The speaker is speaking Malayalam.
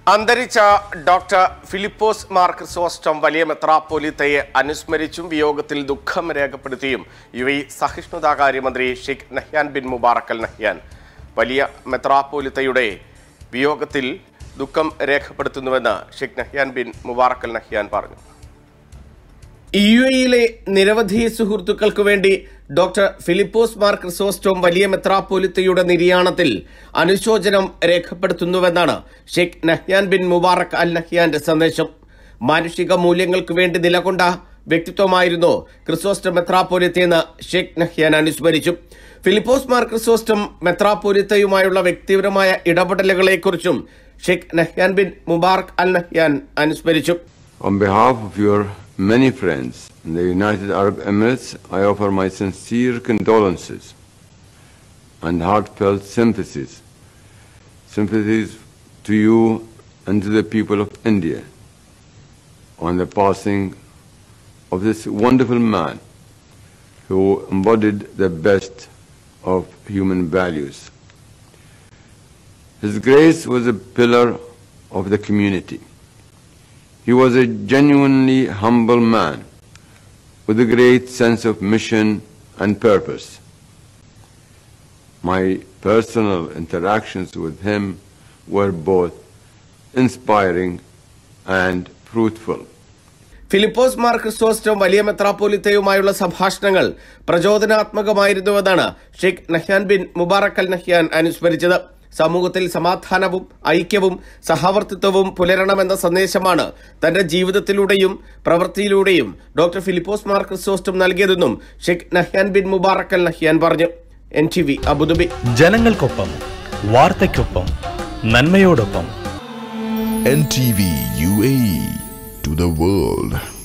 അന്തരിച്ച ഡോക്ടർ ഫിലിപ്പോസ് മാർ ക്രിസോസ്റ്റം വലിയ മെത്രാപ്പോലിത്തയെ അനുസ്മരിച്ചും വിയോഗത്തിൽ ദുഃഖം രേഖപ്പെടുത്തിയും യു എ സഹിഷ്ണുതാ കാര്യമന്ത്രി Sheikh Nahyan bin Mubarak Al Nahyan വലിയ മെത്രാപ്പോലിത്തയുടെ വിയോഗത്തിൽ ദുഃഖം രേഖപ്പെടുത്തുന്നുവെന്ന് Sheikh Nahyan bin Mubarak Al Nahyan പറഞ്ഞു യു എയിലെ നിരവധി സുഹൃത്തുക്കൾക്ക് വേണ്ടി ഡോക്ടർ ഫിലിപ്പോസ് മാർ ക്രിസോസ്റ്റോം വലിയ മെത്രാപ്പോലിത്തയുടെ നിര്യാണത്തിൽ അനുശോചനം രേഖപ്പെടുത്തുന്നുവെന്നാണ് Sheikh Nahyan bin Mubarak Al നഹ്യാന്റെ സന്ദേശം മാനുഷിക മൂല്യങ്ങൾക്ക് വേണ്ടി നിലകൊണ്ട വ്യക്തിത്വമായിരുന്നു ക്രിസോസ്റ്റം മെത്രാപ്പോലിത്തയെന്ന് ഷെയ്ഖ് നഹ്യാൻ അനുസ്മരിച്ചു ഫിലിപ്പോസ് മാർ ക്രിസോസ്റ്റം മെത്രാപ്പോലിത്തയുമായുള്ള വ്യക്തിപരമായ ഇടപെടലുകളെക്കുറിച്ചും Sheikh Nahyan bin Mubarak Al Nahyan അനുസ്മരിച്ചു On behalf of your many friends in the United Arab Emirates, I offer my sincere condolences and heartfelt sympathies. Sympathies to you and to the people of India on the passing of this wonderful man who embodied the best of human values. His grace was a pillar of the community. He was a genuinely humble man with a great sense of mission and purpose. My personal interactions with him were both inspiring and fruitful. Philipose Mar Chrysostom വലിയ മെത്രാപ്പോലിത്തയുമായുള്ള സംഭാഷണങ്ങൾ പ്രചോദനാത്മകമായിരുന്നുവെന്നാണ് Sheikh Nahyan bin Mubarak Al Nahyan അനുസ്മരിച്ചത് സമൂഹത്തിൽ സമാധാനവും ഐക്യവും സഹവർത്തിത്വവും പുലരണമെന്ന സന്ദേശമാണ് തന്റെ ജീവിതത്തിലൂടെയും പ്രവൃത്തിയിലൂടെയും ഡോക്ടർ ഫിലിപ്പോസ് മാർ ക്രിസ്റ്റോസ്റ്റം നൽകിയതെന്നും Sheikh Nahyan bin Mubarak Al Nahyan പറഞ്ഞു എൻ ടി വി അബുദാബി ജനങ്ങൾക്കൊപ്പം വാർത്തയ്ക്കൊപ്പം നന്മയോടൊപ്പം NTV UAE to the world.